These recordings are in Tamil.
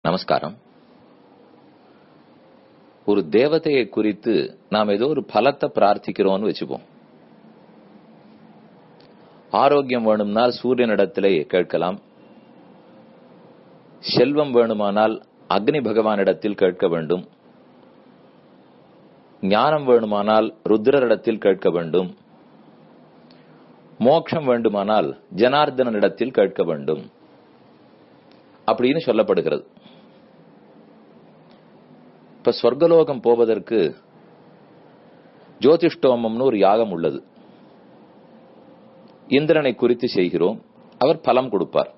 நமஸ்காரம் ஒரு தேவதையை குறித்து நாம் ஏதோ ஒரு பலத்தை பிரார்த்திக்கிறோம்னு வச்சுப்போம் ஆரோக்கியம் வேணும்னால் சூரியனிடத்திலே கேட்கலாம் செல்வம் வேணுமானால் அக்னி பகவானிடத்தில் கேட்க வேண்டும் ஞானம் வேணுமானால் ருத்ரரிடத்தில் கேட்க வேண்டும் மோட்சம் வேண்டுமானால் ஜனார்தனிடத்தில் கேட்க வேண்டும் அப்படின்னு சொல்லப்படுகிறது இப்ப சொர்க்கலோகம் போவதற்கு ஜோதிஷ்டோமம்னு ஒரு யாகம் உள்ளது இந்திரனை குறித்து செய்கிறோம் அவர் பலம் கொடுப்பார்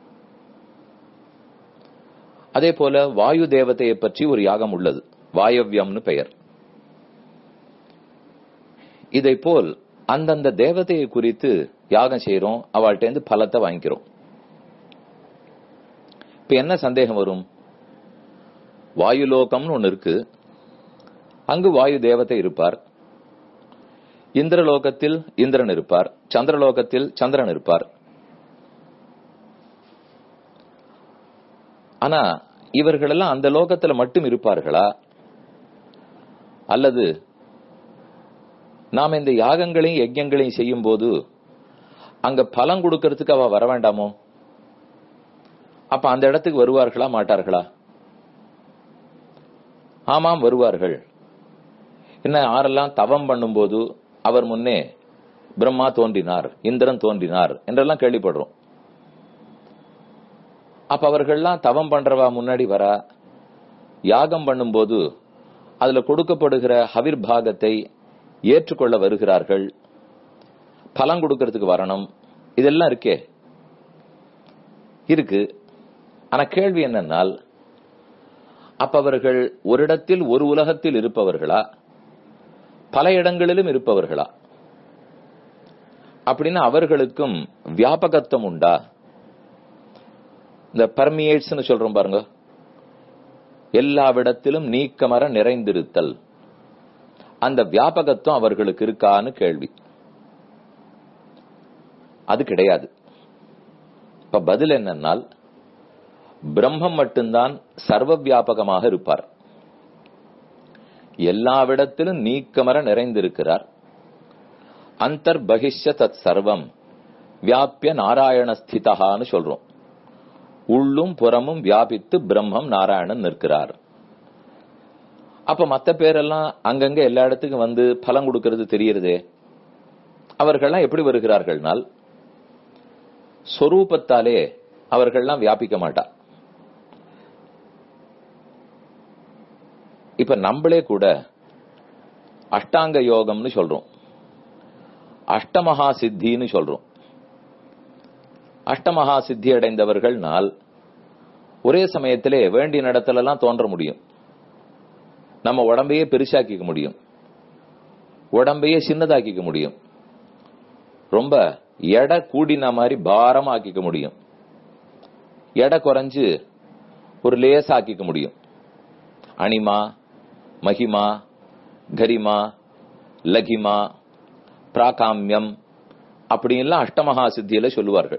அதே போல வாயு தேவதையை பற்றி ஒரு யாகம் உள்ளது வாயவ்யம்னு பெயர் இதை போல் அந்தந்த தேவதையை குறித்து யாகம் செய்யறோம் அவள்கிட்ட இருந்து பலத்தை வாங்கிக்கிறோம் இப்ப என்ன சந்தேகம் வரும் வாயுலோகம்னு ஒண்ணு இருக்கு அங்கு வாயு தேவதை இருப்பார் இந்திரலோகத்தில் இந்திரன் இருப்பார் சந்திரலோகத்தில் சந்திரன் இருப்பார் ஆனா இவர்களெல்லாம் அந்த லோகத்துல மட்டும் இருப்பார்களா அல்லது நாம் இந்த யாகங்களையும் யஜ்யங்களையும் செய்யும் போது அங்க பலம் கொடுக்கறதுக்கு அவ வர வேண்டாமோ அப்ப அந்த இடத்துக்கு வருவார்களா மாட்டார்களா ஆமாம் வருவார்கள் என்ன யாரெல்லாம் தவம் பண்ணும்போது அவர் முன்னே பிரம்மா தோன்றினார் இந்திரன் தோன்றினார் என்றெல்லாம் கேள்விப்படுறோம் அப்ப அவர்கள்லாம் தவம் பண்றவா முன்னாடி வரா யாகம் பண்ணும்போது அதுல கொடுக்கப்படுகிற ஹவிர் பாகத்தை ஏற்றுக்கொள்ள வருகிறார்கள் பலம் கொடுக்கறதுக்கு வரணும் இதெல்லாம் இருக்கே இருக்கு ஆனா கேள்வி என்னன்னால் அப்ப அவர்கள் ஒரு இடத்தில் ஒரு உலகத்தில் இருப்பவர்களா பல இடங்களிலும் இருப்பவர்களா அப்படின்னு அவர்களுக்கும் வியாபகத்துவம் உண்டா இந்த பர்மியேட்ஸ் சொல்றோம் பாருங்க எல்லாவிடத்திலும் நீக்கமர நிறைந்திருத்தல் அந்த வியாபகத்துவம் அவர்களுக்கு இருக்கான்னு கேள்வி அது கிடையாது இப்ப பதில் என்னன்னால் பிரம்மம் மட்டும்தான் சர்வ வியாபகமாக இருப்பார் எல்லாவிடத்திலும் நீக்கமர நிறைந்திருக்கிறார் அந்தர் பகிஷ்ய தத் சர்வம் வியாபிய நாராயண ஸ்திதகான்னு சொல்றோம் உள்ளும் புறமும் வியாபித்து பிரம்மம் நாராயணன் நிற்கிறார் அப்ப மத்த பேரெல்லாம் அங்கங்க எல்லா இடத்துக்கும் வந்து பலம் கொடுக்கிறது தெரியறதே அவர்கள்லாம் எப்படி வருகிறார்கள்னால் சொரூபத்தாலே அவர்கள்லாம் வியாபிக்க மாட்டா இப்ப நம்மளே கூட அஷ்டாங்க யோகம்னு சொல்றோம் அஷ்டமகா சித்தின்னு சொல்றோம் அஷ்டமகா சித்தி அடைந்தவர்கள்னால் ஒரே சமயத்திலே வேண்டிய இடத்துல எல்லாம் தோன்ற முடியும் நம்ம உடம்பையே பெருசாக்கிக்க முடியும் உடம்பையே சின்னதாக்கிக்க முடியும் ரொம்ப எடை கூடின மாதிரி பாரமாக்கிக்க முடியும் எடை குறைஞ்சு ஒரு லேசாக்கிக்க முடியும் அனிமா மகிமா கரிமா லகிமா பிராகாமியம் அப்படின்லாம் அஷ்டமகா சித்தியில சொல்லுவார்கள்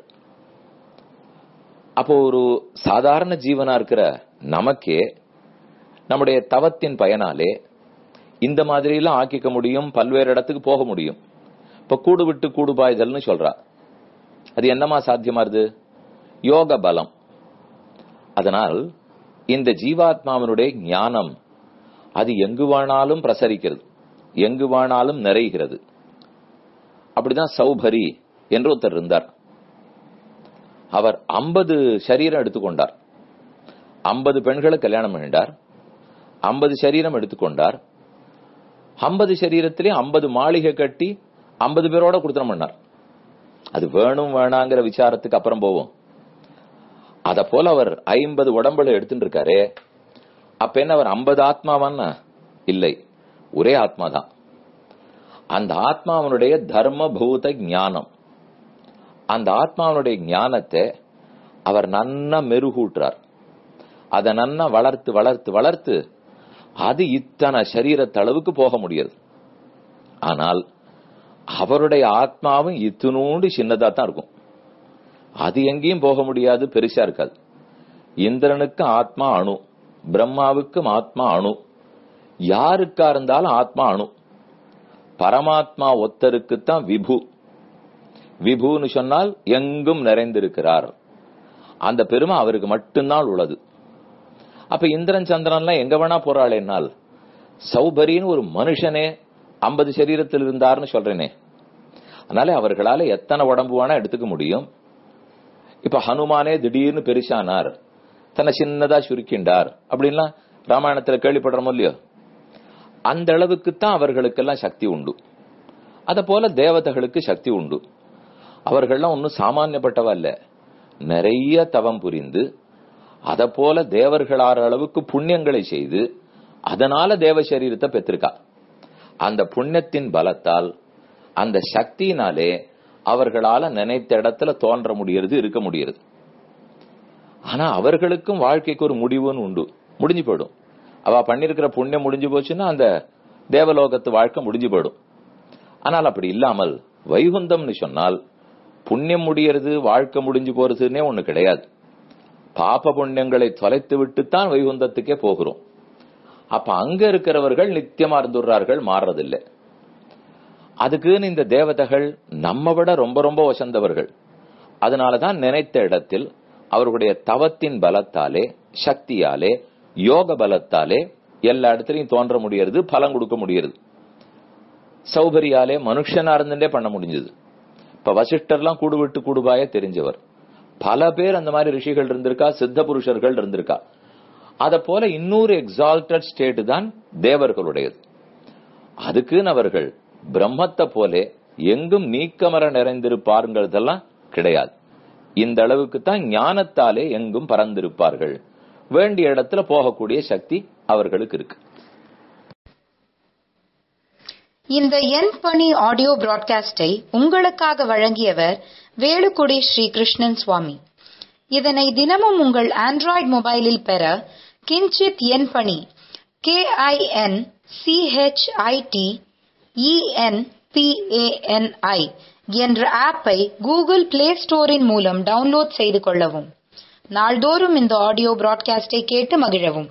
அப்போ ஒரு சாதாரண ஜீவனா இருக்கிற நமக்கே நம்முடைய தவத்தின் பயனாலே இந்த மாதிரி எல்லாம் ஆக்கிக்க முடியும் பல்வேறு இடத்துக்கு போக முடியும் இப்ப கூடு விட்டு கூடு பாய்தல்னு சொல்றா அது என்னமா சாத்தியமா இருது யோக பலம் அதனால் இந்த ஜீவாத்மாவினுடைய ஞானம் அது எங்கு வேணாலும் பிரசரிக்கிறது எங்கு வேணாலும் நிறைகிறது அப்படிதான் சௌபரி என்று ஒருத்தர் இருந்தார் அவர் ஐம்பது சரீரம் எடுத்துக்கொண்டார் ஐம்பது பெண்களை கல்யாணம் பண்ணிட்டார் ஐம்பது சரீரம் எடுத்துக்கொண்டார் ஐம்பது சரீரத்திலே ஐம்பது மாளிகை கட்டி ஐம்பது பேரோட கொடுத்தனம் பண்ணார் அது வேணும் வேணாங்கிற விசாரத்துக்கு அப்புறம் போவோம் அத போல அவர் ஐம்பது உடம்புல எடுத்துட்டு இருக்காரு அப்ப என்ன அவர் ஐம்பது ஆத்மாவான்னா இல்லை ஒரே ஆத்மா தான் அந்த ஆத்மாவனுடைய தர்ம பூத ஞானம் அந்த ஆத்மாவனுடைய ஞானத்தை அவர் நன்னா மெருகூட்டுறார் அதை நன்னா வளர்த்து வளர்த்து வளர்த்து அது இத்தனை சரீரத்தளவுக்கு போக முடியாது ஆனால் அவருடைய ஆத்மாவும் இத்தினூண்டு சின்னதா தான் இருக்கும் அது எங்கேயும் போக முடியாது பெருசா இருக்காது இந்திரனுக்கு ஆத்மா அணு பிரம்மாவுக்கும் ஆத்மா அணு யாருக்கா இருந்தாலும் ஆத்மா அணு பரமாத்மா ஒத்தருக்குத்தான் விபு விபுன்னு சொன்னால் எங்கும் நிறைந்திருக்கிறார் அந்த பெருமை அவருக்கு மட்டும்தான் உள்ளது அப்ப இந்திரன் சந்திரன்லாம் எங்க வேணா போறாளேனால் சௌபரின்னு ஒரு மனுஷனே ஐம்பது சரீரத்தில் இருந்தார்னு சொல்றேனே அதனால அவர்களால எத்தனை உடம்பு வேணா எடுத்துக்க முடியும் இப்ப ஹனுமானே திடீர்னு பெருசானார் தன்னை சின்னதா சுருக்கின்றார் அப்படின்லாம் ராமாயணத்துல கேள்விப்படுறோமோ இல்லையோ அந்த அளவுக்கு தான் அவர்களுக்கெல்லாம் சக்தி உண்டு அத போல தேவதைகளுக்கு சக்தி உண்டு அவர்கள்லாம் ஒன்னும் சாமானியப்பட்டவ இல்ல நிறைய தவம் புரிந்து அத போல தேவர்களாற அளவுக்கு புண்ணியங்களை செய்து அதனால தேவ சரீரத்தை பெற்றிருக்கா அந்த புண்ணியத்தின் பலத்தால் அந்த சக்தியினாலே அவர்களால நினைத்த இடத்துல தோன்ற முடியறது இருக்க முடியறது ஆனா அவர்களுக்கும் வாழ்க்கைக்கு ஒரு முடிவுன்னு உண்டு முடிஞ்சு போயிடும் அவ பண்ணிருக்கிற புண்ணியம் முடிஞ்சு போச்சுன்னா அந்த தேவலோகத்து வாழ்க்கை முடிஞ்சு போயிடும் ஆனால் அப்படி இல்லாமல் வைகுந்தம்னு சொன்னால் புண்ணியம் முடியறது வாழ்க்கை முடிஞ்சு போறதுன்னே ஒண்ணு கிடையாது பாப புண்ணியங்களை தொலைத்து விட்டுத்தான் வைகுந்தத்துக்கே போகிறோம் அப்ப அங்க இருக்கிறவர்கள் நித்தியமா இருந்துடுறார்கள் மாறுறதில்லை அதுக்குன்னு இந்த தேவதைகள் நம்ம விட ரொம்ப ரொம்ப வசந்தவர்கள் அதனாலதான் நினைத்த இடத்தில் அவர்களுடைய தவத்தின் பலத்தாலே சக்தியாலே யோக பலத்தாலே எல்லா இடத்துலயும் தோன்ற முடியறது பலம் கொடுக்க முடியறது சௌகரியாலே மனுஷனா இருந்துட்டே பண்ண முடிஞ்சது இப்ப வசிஷ்டர்லாம் கூடு விட்டு கூடுபாய தெரிஞ்சவர் பல பேர் அந்த மாதிரி ரிஷிகள் இருந்திருக்கா சித்த புருஷர்கள் இருந்திருக்கா அத போல இன்னொரு எக்ஸால்டட் ஸ்டேட் தான் தேவர்களுடையது அதுக்குன்னு அவர்கள் பிரம்மத்தை போலே எங்கும் நீக்கமர நிறைந்திருப்பாருங்கிறதெல்லாம் கிடையாது இந்த அளவுக்கு தான் ஞானத்தாலே எங்கும் பறந்திருப்பார்கள் வேண்டிய இடத்துல போகக்கூடிய சக்தி அவர்களுக்கு இருக்கு இந்த என் பணி ஆடியோ பிராட்காஸ்டை உங்களுக்காக வழங்கியவர் வேலுக்குடி ஸ்ரீ கிருஷ்ணன் சுவாமி இதனை தினமும் உங்கள் ஆண்ட்ராய்டு மொபைலில் பெற கிஞ்சித் என் பணி கே ஐ என் சிஹெச்ஐடி இஎன்பிஏஎன்ஐ என்ற ஆப்பை கூகுள் பிளே ஸ்டோரின் மூலம் டவுன்லோட் செய்து கொள்ளவும் நாள்தோறும் இந்த ஆடியோ பிராட்காஸ்டை கேட்டு மகிழவும்